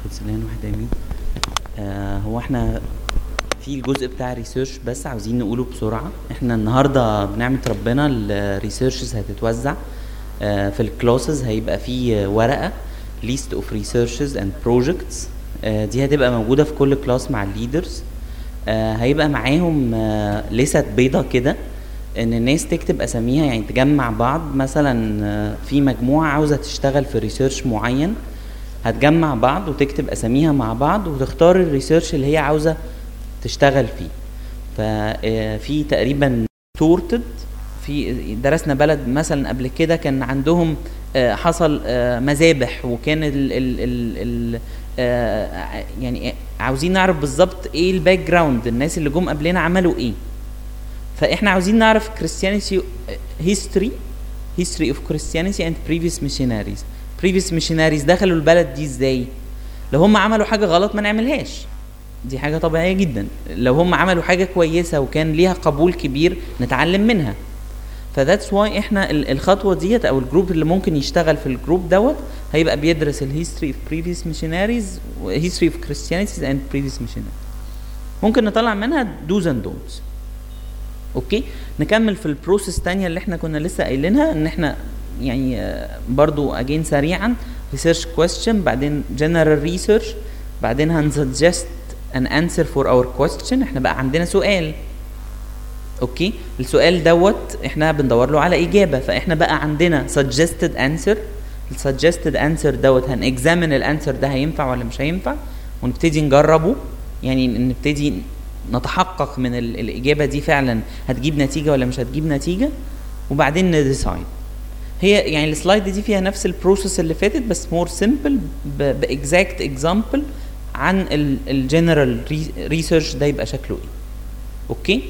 كونسلان واحد امين آه هو احنا في الجزء بتاع الريسيرش بس عاوزين نقوله بسرعه احنا النهارده بنعمه ربنا الريسيرشز هتتوزع آه في الكلاسز هيبقى في ورقه list of researches and projects آه دي هتبقى موجوده في كل كلاس مع الليدرز آه هيبقى معاهم آه لست بيضه كده ان الناس تكتب اساميها يعني تجمع بعض مثلا آه، في مجموعه عاوزه تشتغل في ريسيرش معين هتجمع بعض وتكتب اساميها مع بعض وتختار الريسيرش اللي هي عاوزه تشتغل فيه ففي تقريبا تورتد في درسنا بلد مثلا قبل كده كان عندهم آه، حصل آه، مذابح وكان ال ال ال ال آه، يعني عاوزين نعرف بالظبط ايه الباك جراوند الناس اللي جم قبلنا عملوا ايه فاحنا عاوزين نعرف Christianity history history of Christianity and previous missionaries previous missionaries دخلوا البلد دي ازاي لو هم عملوا حاجة غلط ما نعملهاش دي حاجة طبيعية جدا لو هم عملوا حاجة كويسة وكان ليها قبول كبير نتعلم منها فذاتس واي احنا ال- الخطوة ديت او الجروب اللي ممكن يشتغل في الجروب دوت هيبقى بيدرس الهيستوري اوف previous missionaries history of Christianity and previous missionaries ممكن نطلع منها do's and don'ts اوكي نكمل في البروسيس الثانيه اللي احنا كنا لسه قايلينها ان احنا يعني آه، برضو اجين سريعا ريسيرش كويستشن بعدين جنرال ريسيرش بعدين هنسجست ان انسر فور اور كويستشن احنا بقى عندنا سؤال اوكي السؤال دوت احنا بندور له على اجابه فاحنا بقى عندنا suggested answer السجستد انسر دوت هنكزامن الانسر ده هينفع ولا مش هينفع ونبتدي نجربه يعني نبتدي نتحقق من ال- الاجابه دي فعلا هتجيب نتيجه ولا مش هتجيب نتيجه وبعدين نديسايد هي يعني السلايد دي فيها نفس البروسيس اللي فاتت بس مور سيمبل باكزاكت اكزامبل عن الجنرال ريسيرش ده يبقى شكله ايه اوكي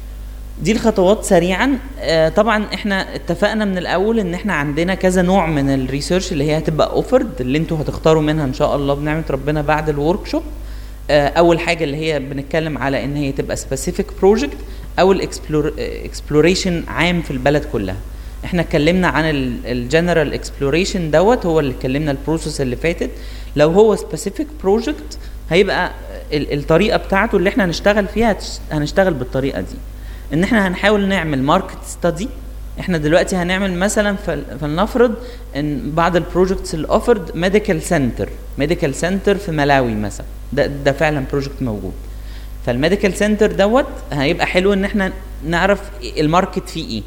دي الخطوات سريعا آه طبعا احنا اتفقنا من الاول ان احنا عندنا كذا نوع من الريسيرش اللي هي هتبقى اوفرد اللي انتوا هتختاروا منها ان شاء الله بنعمه ربنا بعد الورك شوب آه اول حاجه اللي هي بنتكلم على ان هي تبقى سبيسيفيك بروجكت او الاكسبلوريشن عام في البلد كلها احنا اتكلمنا عن الجنرال اكسبلوريشن دوت هو اللي اتكلمنا البروسيس اللي فاتت لو هو سبيسيفيك بروجكت هيبقى ال- الطريقه بتاعته اللي احنا هنشتغل فيها هتش- هنشتغل بالطريقه دي ان احنا هنحاول نعمل ماركت ستادي احنا دلوقتي هنعمل مثلا فل- فلنفرض ان بعض البروجكتس اللي اوفرد ميديكال سنتر ميديكال سنتر في ملاوي مثلا ده ده فعلا بروجكت موجود فالميديكال سنتر دوت هيبقى حلو ان احنا نعرف الماركت فيه ايه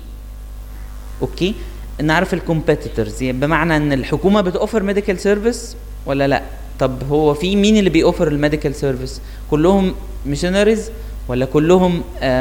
اوكي نعرف الكومبيتيتورز يعني بمعنى ان الحكومه بتوفر ميديكال سيرفيس ولا لا طب هو في مين اللي بيوفر الميديكال سيرفيس كلهم ميشنريز ولا كلهم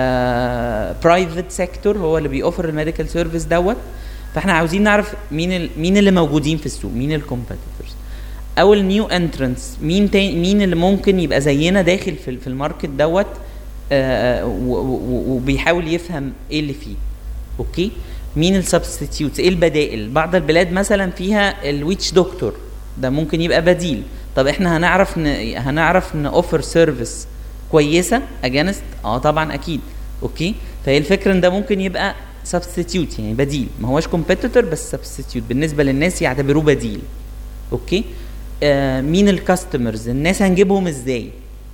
برايفت سيكتور هو اللي بيوفر الميديكال سيرفيس دوت فاحنا عاوزين نعرف مين ال مين اللي موجودين في السوق مين الكومبيتيتورز او النيو انترنس مين تاني مين اللي ممكن يبقى زينا داخل في, في الماركت دوت آه، و- و- وبيحاول يفهم ايه اللي فيه اوكي مين السبستيتيوتس ايه البدائل بعض البلاد مثلا فيها الويتش دكتور ده ممكن يبقى بديل طب احنا هنعرف ن... هنعرف نوفر سيرفيس كويسه اجانست اه طبعا اكيد اوكي فهي الفكره ان ده ممكن يبقى سبستيتيوت يعني بديل ما هوش كومبيتيتور بس سبستيتيوت بالنسبه للناس يعتبروه بديل اوكي آه مين الكاستمرز الناس هنجيبهم ازاي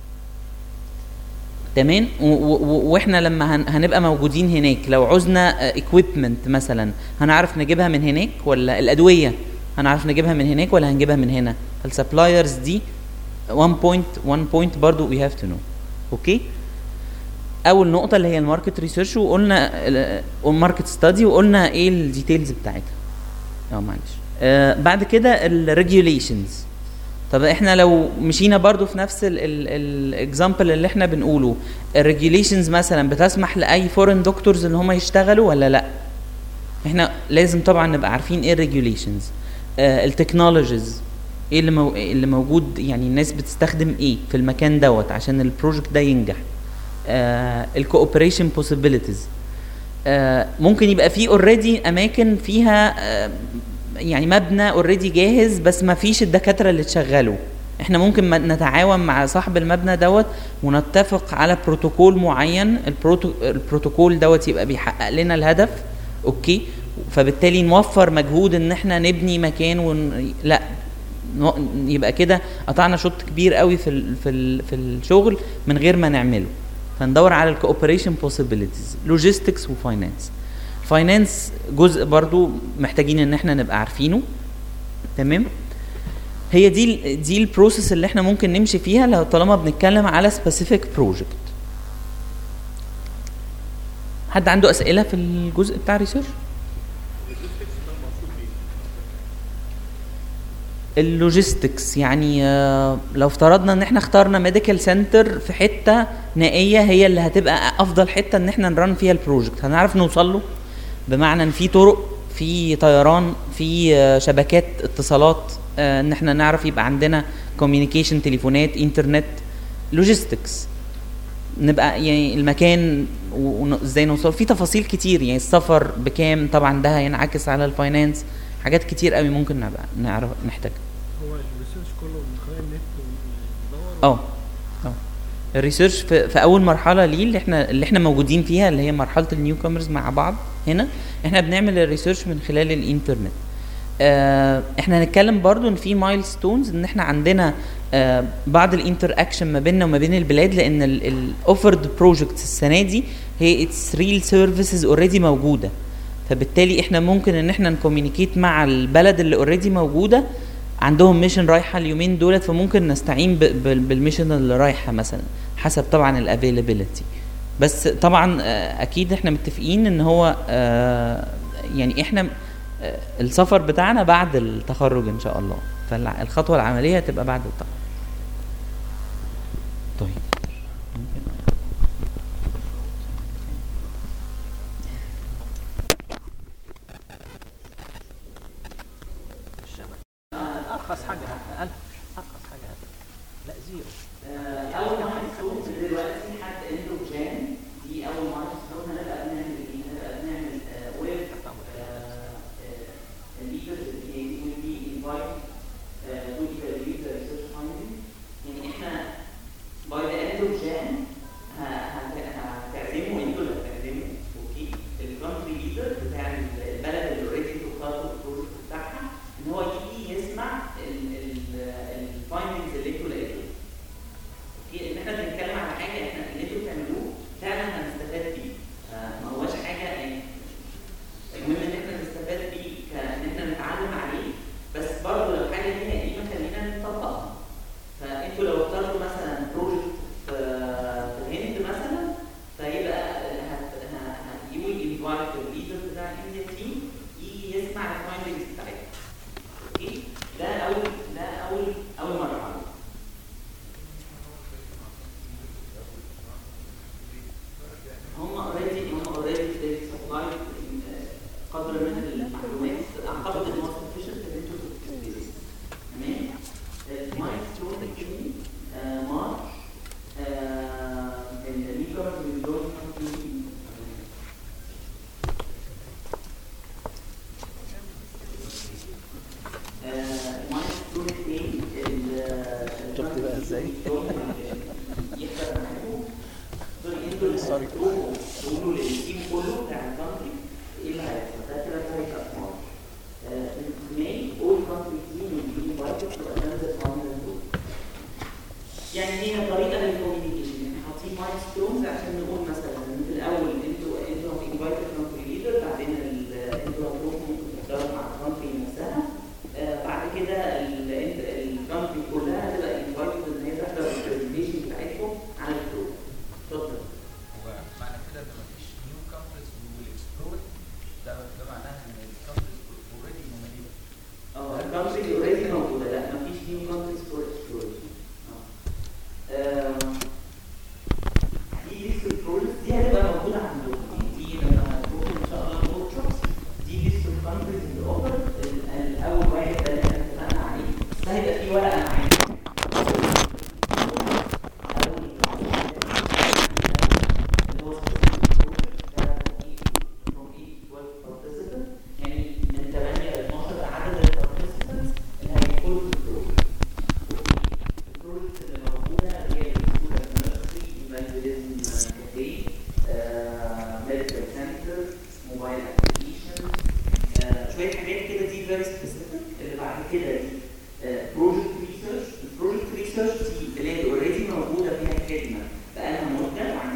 تمام و- و- و- واحنا لما هن- هنبقى موجودين هناك لو عوزنا اكويبمنت مثلا هنعرف نجيبها من هناك ولا الادويه هنعرف نجيبها من هناك ولا هنجيبها من هنا السبلايرز دي 1 بوينت 1 بوينت برضو وي هاف تو نو اوكي اول نقطه اللي هي الماركت ريسيرش وقلنا الماركت ستادي وقلنا ايه الديتيلز بتاعتها اه معلش آه بعد كده الريجوليشنز طب احنا لو مشينا برضو في نفس الاكزامبل اللي احنا بنقوله الريجوليشنز مثلا بتسمح لاي فورين دكتورز ان هم يشتغلوا ولا لا احنا لازم طبعا نبقى عارفين ايه الريجوليشنز آه التكنولوجيز ايه اللي مو... اللي موجود يعني الناس بتستخدم ايه في المكان دوت عشان البروجكت ده ينجح آه الكوبريشن بوسيبيليتيز آه ممكن يبقى في اوريدي اماكن فيها آه يعني مبنى اوريدي جاهز بس ما فيش الدكاتره اللي تشغله احنا ممكن ما- نتعاون مع صاحب المبنى دوت ونتفق على بروتوكول معين البروتو البروتوكول دوت يبقى بيحقق لنا الهدف اوكي فبالتالي نوفر مجهود ان احنا نبني مكان ون... لا نو- يبقى كده قطعنا شوط كبير قوي في ال في ال في الشغل من غير ما نعمله فندور على الكوبريشن بوسيبيليتيز لوجيستكس وفاينانس فاينانس جزء برضو محتاجين ان احنا نبقى عارفينه تمام هي دي ال دي البروسيس اللي احنا ممكن نمشي فيها لو طالما بنتكلم على سبيسيفيك بروجكت حد عنده اسئله في الجزء بتاع الريسيرش اللوجيستكس يعني آه، لو افترضنا ان احنا اخترنا ميديكال سنتر في حته نائيه هي اللي هتبقى افضل حته ان احنا نرن فيها البروجكت هنعرف نوصل له بمعنى ان في طرق في طيران في آه، شبكات اتصالات آه، ان احنا نعرف يبقى عندنا كوميونيكيشن تليفونات انترنت لوجيستكس نبقى يعني المكان وازاي نوصل في تفاصيل كتير يعني السفر بكام طبعا ده هينعكس على الفاينانس حاجات كتير قوي ممكن نبقى نعرف نحتاجها هو الريسيرش كله من خلال النت وندور اه اه الريسيرش في, في اول مرحله ليه اللي احنا اللي احنا موجودين فيها اللي هي مرحله النيو كومرز مع بعض هنا احنا بنعمل الريسيرش من خلال الانترنت آه احنا هنتكلم برضو ان في مايل ستونز ان احنا عندنا آه بعض الانتر اكشن ما بيننا وما بين البلاد لان الاوفرد بروجكتس السنه دي هي اتس ريل سيرفيسز اوريدي موجوده فبالتالي احنا ممكن ان احنا نكوميونيكيت مع البلد اللي اوريدي موجوده عندهم ميشن رايحه اليومين دولت فممكن نستعين ب- بال- بالميشن اللي رايحه مثلا حسب طبعا الافيلابيلتي بس طبعا آه، اكيد احنا متفقين ان هو آه، يعني احنا آه، السفر بتاعنا بعد التخرج ان شاء الله فالخطوه العمليه هتبقى بعد التخرج طيب ممكن ارخص حاجه هات 1000 ارخص حاجه هات لا زيرو اول مايلستون دلوقتي حتى اندو جان دي اول مايلستون هنبقى بنعمل ايه؟ هنبقى بنعمل ويب الليدرز اللي will be invited uh, to evaluate the research finding يعني احنا by the end of Jan ه- هت- هتعزموا انتوا اللي هتعزموا اوكي الكونتري ليدر بتاع البلد اللي اوريدي انتوا اخترتوا البروجكت بتاعها ان هو يجي يسمع الفايندنجز اللي انتوا لقيتوها اوكي ان احنا بنتكلم على حاجه احنا اللي انتوا بتعملوه فعلا هنستفاد بيه آه، ما هوش حاجه يعني المهم ان احنا نستفاد بيه كان احنا نتعلم عليه بس برضه لو حاجه ليها قيمه خلينا نطبقها فانتوا لو اخترتوا مثلا بروجكت في في الهند مثلا فيبقى يو انفايت الليدر بتاع الانديا تيم يجي يسمع الفايندنجز بتاعتها اوكي ده اول ده اول اول مرحله هم اوريدي هم اوريدي سبلاي قدر من المعلومات اعتقد ان هو sufficient ان انتوا تستفيدوا تمام المايلستون الثاني مارش الليكرز والجوين المايلستون الثاني شفت بقى ازاي؟ يحضر معاكم دول انتوا اللي هتقولوا تقولوا للتيم كله بتاع الكونتري ايه اللي هيحصل ده كده طريقه اسمار ماي اول كونتري تيم will be invited to another final group يعني هي طريقه للكوميونيكيشن يعني حاطين مايلستونز عشان نقول مثلا ان في الاول انتوا انتوا انفايتد كونتري ليدر بعدين ال- انتوا هتروحوا تحضروا مع الكونتري نفسها آه، بعد كده الكونتري كلها هتبقى انفايتد ان هي تحضر البرزنتيشن بتاعتكم على الجروب اتفضل هو معنى كده ان مفيش نيو كونتريز ويل اكسبلور ده ده معناها ان الكونتريز اوريدي موجوده اه الكونتري اوريدي موجوده لا مفيش نيو كونتريز فور اكسبلوريشن دي ليست البروجكت دي هتبقى موجوده عندكم يعني دي لما هتروحوا ان شاء الله الورك شوبس دي ليست الكونتريز اللي اوفر الاول واحد ده اللي احنا اتفقنا عليه بس ده هيبقى فيه ورقه معانا اللي هو يعني من 8 ل 12 عدد البارتيسيبنتس اللي هيدخلوا في البروجكت. البروجكت اللي موجوده هي السكول نيرسري ايفانجيليزم كافيه ميديكال سنتر موبايل ابلكيشن شويه حاجات كده دي فيري سبيسيفيك اللي بعد كده دي بروجكت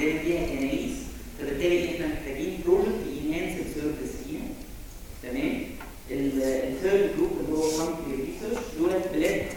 عندنا فيها كنايس فبالتالي احنا محتاجين بروجكت ينهانس السيرفيس فيها تمام الثيرد جروب اللي هو فرونتير ريسيرش دول بلاد